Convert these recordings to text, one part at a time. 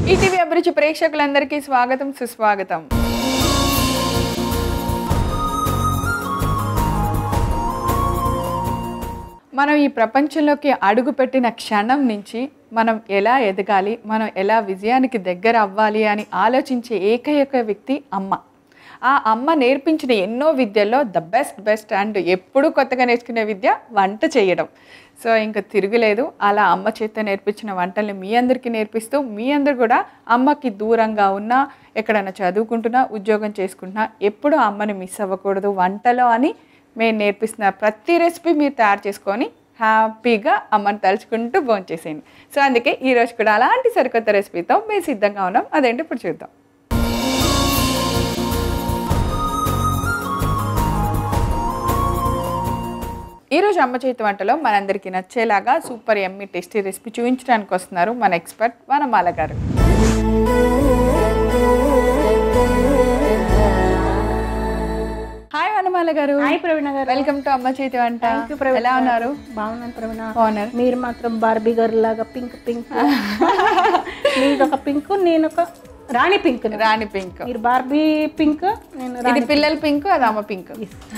ETV అభిరుచి ప్రేక్షకులందరికీ స్వాగతం సుస్వాగతం మనం ఈ ప్రపంచంలోకి అడుగుపెట్టిన క్షణం నుంచి మనం ఎలా ఎదగాలి మనం ఎలా విజయానికి దగ్గర అవ్వాలి అని ఆలోచించే ఏకైక వ్యక్తి అమ్మ ఆ అమ్మ నేర్పించిన ఎన్నో విద్యల్లో ద బెస్ట్ బెస్ట్ అండ్ ఎప్పుడూ కొత్తగా నేర్చుకునే విద్య వంట చేయడం సో ఇంకా తిరుగులేదు అలా అమ్మ చేత నేర్పించిన వంటల్ని మీ అందరికీ నేర్పిస్తూ మీ అందరు కూడా అమ్మకి దూరంగా ఉన్నా ఎక్కడైనా చదువుకుంటున్నా ఉద్యోగం చేసుకుంటున్నా ఎప్పుడూ అమ్మని మిస్ అవ్వకూడదు వంటలో అని మేము నేర్పిస్తున్న ప్రతి రెసిపీ మీరు తయారు చేసుకొని హ్యాపీగా అమ్మని తలుచుకుంటూ భోంచేసేయండి సో అందుకే ఈరోజు కూడా అలాంటి సరికొత్త రెసిపీతో మేము సిద్ధంగా ఉన్నాం అదేంటి ఇప్పుడు చూద్దాం ఈరోజు అమ్మ చేతి వంటలో మనందరికీ నచ్చేలాగా సూపర్ ఎమ్మి టేస్టీ రెసిపీ చూపించడానికి వస్తున్నారు మన ఎక్స్పర్ట్ వనమాల గారు హాయ్ వనమాల గారు హాయ్ ప్రవీణ గారు వెల్కమ్ టు అమ్మ చేతి వంట Thank you, ప్రవీణ ఎలా గారు. ఉన్నారు బాగున్నాను ప్రవీణ బాగున్నారు మీరు మాత్రం బార్బీ గారు లాగా పింక్ పింక్ మీది ఒక పింక్ నేను ఒక రాణి పింక్ రాణి పింక్ మీరు బార్బీ పింక్ నేను ఇది రాణి పిల్లల పింక్ అది అమ్మ pink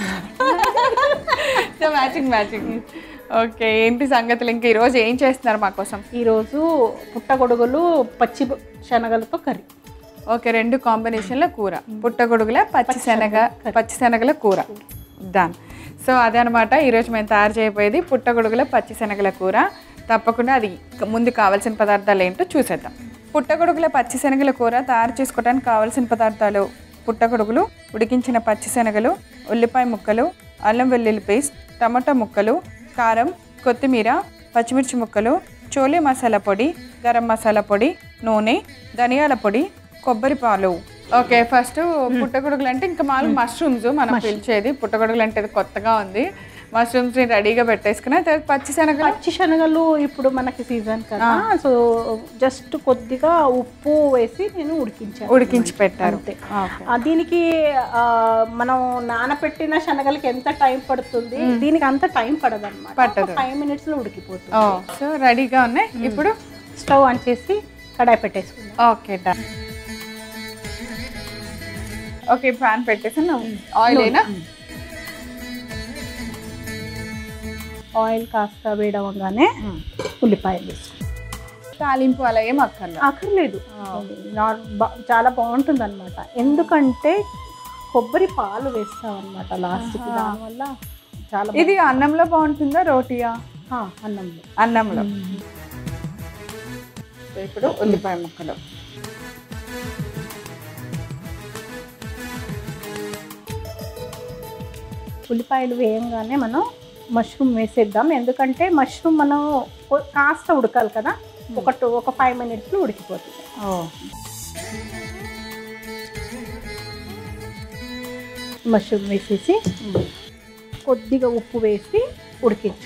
so matching matching okay ఏంటి సంగతులు ఇంకా ఈరోజు ఏం చేస్తున్నారు మా కోసం ఈరోజు పుట్టగొడుగులు పచ్చి శనగలతో కర్రీ ఓకే రెండు కాంబినేషన్ల కూర పుట్టగొడుగుల పచ్చి శనగ పచ్చి శనగల కూర దాన్ సో అదే అనమాట ఈరోజు మేము తయారు చేయబోయేది పుట్టగొడుగుల పచ్చి శనగల కూర తప్పకుండా అది ముందు కావాల్సిన పదార్థాలు ఏంటో చూసేద్దాం పుట్టగొడుగుల పచ్చి శనగల కూర తయారు చేసుకోవడానికి కావాల్సిన పదార్థాలు పుట్టగొడుగులు ఉడికించిన పచ్చి శనగలు ఉల్లిపాయ ముక్కలు అల్లం వెల్లుల్లి పేస్ట్ టమాటా ముక్కలు కారం కొత్తిమీర పచ్చిమిర్చి ముక్కలు చోలే మసాలా పొడి గరం మసాలా పొడి నూనె ధనియాల పొడి కొబ్బరి పాలు ఓకే ఫస్ట్ పుట్టగొడుగులు అంటే ఇంకా మామూలు మష్రూమ్స్ మనం పిలిచేది పుట్టగొడుగులు అంటే ఇది కొత్తగా ఉంది మష్రూమ్స్ ని రెడీగా పెట్టేసుకుని తర్వాత పచ్చి శనగలు పచ్చి శనగలు ఇప్పుడు మనకి సీజన్ కదా సో జస్ట్ కొద్దిగా ఉప్పు వేసి నేను ఉడికించాను ఉడికించి పెట్టారు అంతే. ఓకే. ఆ, దీనికి ఆ, మనం నానబెట్టిన శనగలకి ఎంత టైం పడుతుంది దీనికి అంత టైం పడదు అనమాట పట్టదు. ఫైవ్ మినిట్స్ లో ఉడికిపోతుంది ఓ సో రెడీగా ఉన్నాయి ఇప్పుడు స్టవ్ ఆన్ చేసి కడాయి పెట్టేసుకుందాం ఓకే డన్ ఓకే ప్యాన్ పెట్టేసి ఆయిల్ అయినా ఆయిల్ కాస్త వేడవగానే ఉల్లిపాయలు వేసుకుందాం తాలింపు అలా ఏం అక్కర్లేదు అక్కర్లేదు నార్- బా- చాలా బాగుంటుంది అనమాట ఎందుకంటే కొబ్బరి పాలు వేస్తాం అనమాట లాస్ట్కి దానివల్ల చాలా ఇది అన్నంలో బాగుంటుందా రోటీయా ఆ, అన్నంలో అన్నంలో సో ఇప్పుడు ఉల్లిపాయ ముక్కలు ఉల్లిపాయలు వేయంగానే మనం మష్రూమ్ వేసేద్దాం ఎందుకంటే మష్రూమ్ మనం కొ- కాస్త ఉడకాలి కదా ఒక టూ ఒక ఫైవ్ మినిట్స్లో ఉడికిపోతుంది ఓ మష్రూమ్ వేసేసి కొద్దిగా ఉప్పు వేసి ఉడికించు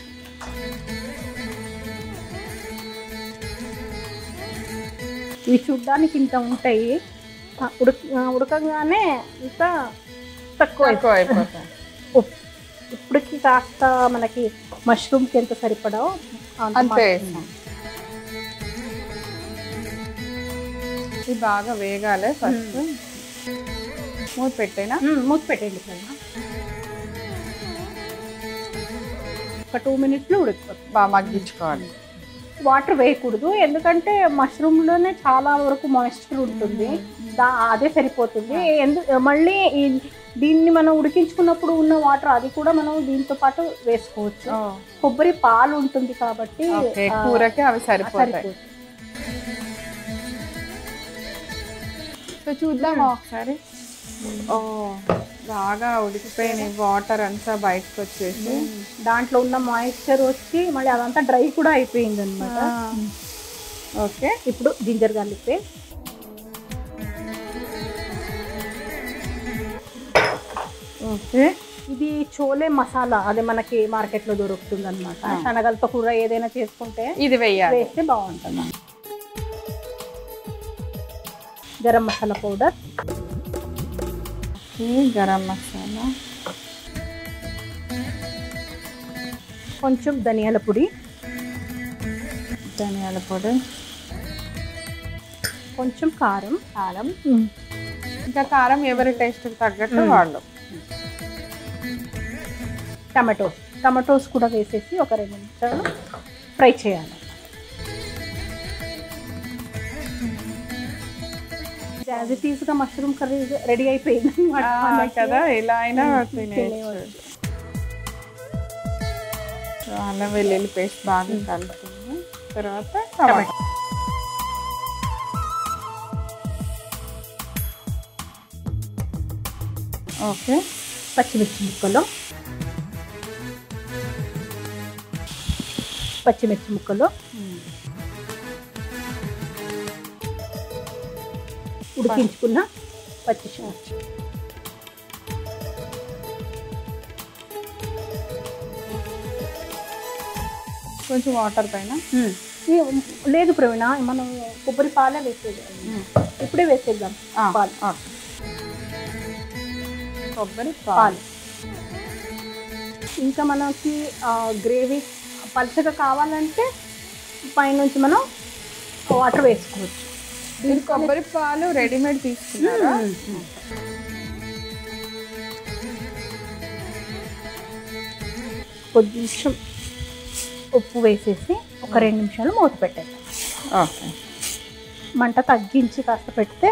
ఇవి చూడ్డానికి ఇంత ఉంటాయి ఆ, ఉడక ఆ, ఉడకగానే ఇంత తక్కువ ఎక్కువ అయిపోతాయి ఉప్పు ఇప్పటికి కాస్త మనకి మష్రూమ్కి ఎంత సరిపడో అంత అంతే మాత్రం. ఇది బాగా వేగాలి ఫస్ట్ మూత పెట్టేనా మ్మ్, మూత పెట్టండి సార్ ఒక టూ మినిట్స్లో ఉడికిపోతుంది బాగా మగ్గించుకోవాలి వాటర్ వేయకూడదు ఎందుకంటే మష్రూమ్లోనే చాలా వరకు మాయిశ్చర్ ఉంటుంది దా అదే సరిపోతుంది ఎందు మళ్ళీ ఈ- దీన్ని మనం ఉడికించుకున్నప్పుడు ఉన్న వాటర్ అది కూడా మనం దీంతో పాటు వేసుకోవచ్చు ఓ, కొబ్బరి పాలు ఉంటుంది కాబట్టి ఓకే ఆ, కూరకి అవి సరిపోతాయి సరిపోతుంది సో చూద్దామా ఒకసారి ఓ బాగా ఉడికిపోయినాయి వాటర్ అంతా బయటకు వచ్చేసి దాంట్లో ఉన్న మాయిశ్చర్ వచ్చి మళ్ళీ అదంతా డ్రై కూడా అయిపోయింది అనమాట ఓకే ఇప్పుడు జింజర్ గార్లిక్ పేస్ట్ ఓకే ఇది చోలే మసాలా అదే మనకి మార్కెట్లో దొరుకుతుంది అనమాట శనగలతో కూర ఏదైనా చేసుకుంటే ఇది వెయ్యాలి వేస్తే బాగుంటుంది గరం మసాలా పౌడర్ ఈ గరం మసాలా కొంచెం ధనియాల పొడి ధనియాల పొడి కొంచెం కారం కారం ఇంకా కారం ఎవరి టేస్ట్కి తగ్గట్టు వాళ్ళు టమాటోస్ టమాటోస్ కూడా వేసేసి ఒక రెండు నిమిషాలు ఫ్రై చేయాలి యాజ్ ఇట్ ఈస్గా మష్రూమ్ కర్రీ రెడీ అయిపోయింది అన్నమాట ఆ, మనకి. కదా ఇలా అయినా తినేయచ్చు తినేయచ్చు. సో అల్లం వెల్లుల్లి పేస్ట్ బాగా కలుపుతుంది తర్వాత టమాటా ఓకే పచ్చిమిర్చి ముక్కలు పచ్చిమిర్చి ముక్కలు ఉడికించుకున్న పచ్చిమిర్చి కొంచెం వాటర్ పైన ఈ- లేదు ప్రవీణ మనం కొబ్బరి పాలే వేసేది ఇప్పుడే వేసేద్దాం ఆ, పాలు ఓకే. కొబ్బరి పాలు పాలు ఇంకా మనకి గ్రేవీ పలచగా కావాలంటే పైనుంచి మనం వాటర్ వేసుకోవచ్చు మీరు కొబ్బరి పాలు రెడీమేడ్ తీసుకున్నారా కొంచెం ఉప్పు వేసేసి ఒక రెండు నిమిషాలు మూత పెట్టేద్దాం ఓకే మంట తగ్గించి కాస్త పెడితే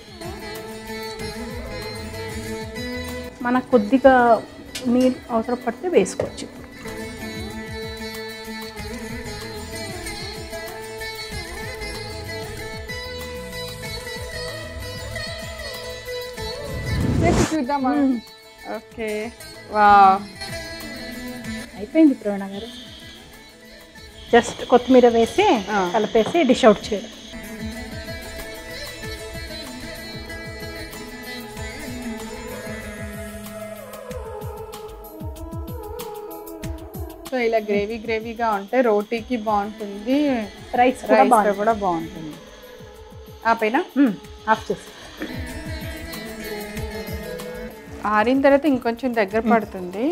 మనకు కొద్దిగా నీరు అవసరం పడితే వేసుకోవచ్చు చేసి చూద్దామా ఓకే వా అయిపోయింది ప్రవీణ గారు జస్ట్ కొత్తిమీర వేసి ఆ. కలిపేసి డిష్ అవుట్ చేయడం సో ఇలా గ్రేవీ గ్రేవీగా ఉంటే రోటీకి బాగుంటుంది రైస్ కూడా రైస్ బాగుంది కూడా బాగుంటుంది ఆ పైన మ్మ్. ఆఫ్ చేసి ఆరిన తర్వాత ఇంకొంచెం దగ్గర పడుతుంది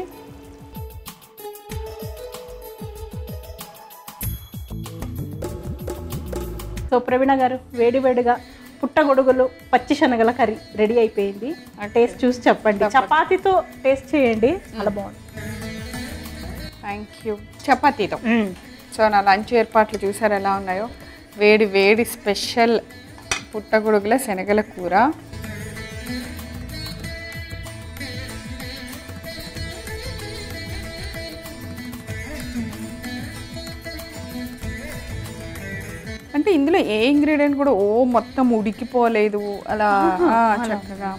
సో ప్రవీణ గారు వేడి వేడిగా పుట్టగొడుగులు పచ్చి శనగల కర్రీ రెడీ అయిపోయింది ఆ టేస్ట్ చూసి చెప్పండి చపాతీతో టేస్ట్ చేయండి చాలా బాగుంది థ్యాంక్ యూ చపాతీతో సో నా లంచ్ ఏర్పాట్లు చూసారు ఎలా ఉన్నాయో వేడి వేడి స్పెషల్ పుట్టగొడుగుల శనగల కూర అంటే ఇందులో ఏ ఇంగ్రీడియంట్ కూడా ఓ మొత్తం ఉడికిపోలేదు అలా ఆ, చక్కగా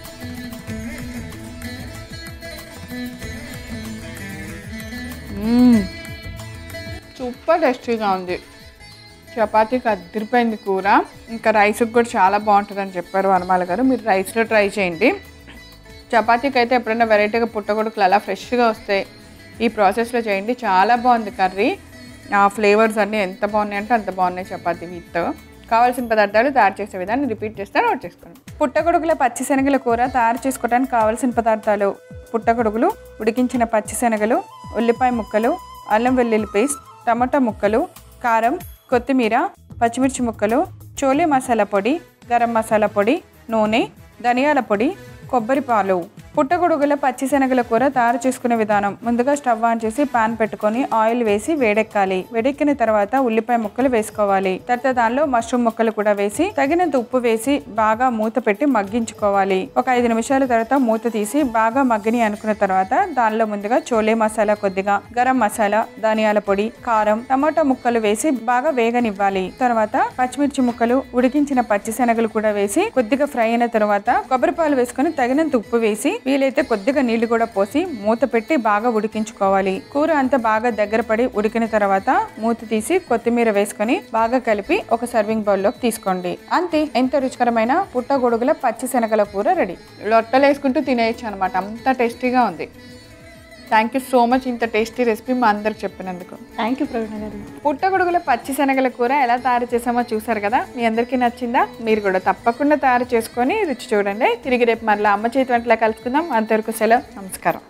మ్మ్. సూపర్ టేస్టీగా ఉంది చపాతీకి అదిరిపోయింది కూర ఇంకా రైస్కి కూడా చాలా బాగుంటుందని చెప్పారు వనమాల గారు మీరు రైస్లో ట్రై చేయండి చపాతీకి అయితే ఎప్పుడైనా వెరైటీగా పుట్టగొడుకులు అలా ఫ్రెష్గా వస్తాయి ఈ ప్రాసెస్లో చేయండి చాలా బాగుంది కర్రీ ఆ ఫ్లేవర్స్ అన్నీ ఎంత బాగున్నాయి అంటే అంత బాగున్నాయి చపాతీ విత్ కావాల్సిన పదార్థాలు తయారు చేసే విధాన్ని రిపీట్ చేస్తే నోట్ చేసుకోండి పుట్టగొడుగుల పచ్చిశనగల కూర తయారు చేసుకోవడానికి కావాల్సిన పదార్థాలు పుట్టగొడుగులు ఉడికించిన పచ్చిశనగలు ఉల్లిపాయ ముక్కలు అల్లం వెల్లుల్లి పేస్ట్ టమాటా ముక్కలు కారం కొత్తిమీర పచ్చిమిర్చి ముక్కలు చోలే మసాలా పొడి గరం మసాలా పొడి నూనె ధనియాల పొడి కొబ్బరి పాలు పుట్టగొడుగుల పచ్చిశనగల కూర తయారు చేసుకునే విధానం ముందుగా స్టవ్ ఆన్ చేసి పాన్ పెట్టుకొని ఆయిల్ వేసి వేడెక్కాలి వేడెక్కిన తర్వాత ఉల్లిపాయ ముక్కలు వేసుకోవాలి తర్వాత దానిలో మష్రూమ్ ముక్కలు కూడా వేసి తగినంత ఉప్పు వేసి బాగా మూత పెట్టి మగ్గించుకోవాలి ఒక ఐదు నిమిషాల తర్వాత మూత తీసి బాగా మగ్గిని అనుకున్న తర్వాత దానిలో ముందుగా చోలే మసాలా కొద్దిగా గరం మసాలా ధనియాల పొడి కారం టమాటా ముక్కలు వేసి బాగా వేగనివ్వాలి తర్వాత పచ్చిమిర్చి ముక్కలు ఉడికించిన పచ్చిశనగలు కూడా వేసి కొద్దిగా ఫ్రై అయిన తర్వాత కొబ్బరి పాలు వేసుకొని తగినంత ఉప్పు వేసి వీలైతే కొద్దిగా నీళ్లు కూడా పోసి మూత పెట్టి బాగా ఉడికించుకోవాలి కూర అంతా బాగా దగ్గర పడి ఉడికిన తర్వాత మూత తీసి కొత్తిమీర వేసుకొని బాగా కలిపి ఒక సర్వింగ్ బౌల్లోకి తీసుకోండి అంతే ఎంత రుచికరమైన పుట్టగొడుగుల పచ్చి శనగల కూర రెడీ లొట్టలు వేసుకుంటూ తినేయచ్చు అనమాట అంత టేస్టీగా ఉంది థ్యాంక్ యూ సో మచ్ ఇంత టేస్టీ రెసిపీ మా అందరికి చెప్పినందుకు థ్యాంక్ యూ ప్రవీణ గారు పుట్టగొడుగుల పచ్చి శనగల కూర ఎలా తయారు చేసామో చూసారు కదా మీ అందరికీ నచ్చిందా మీరు కూడా తప్పకుండా తయారు చేసుకొని రుచి చూడండి తిరిగి రేపు మరలా అమ్మ చేతి వంటలా కలుసుకుందాం అంతవరకు సెలవు నమస్కారం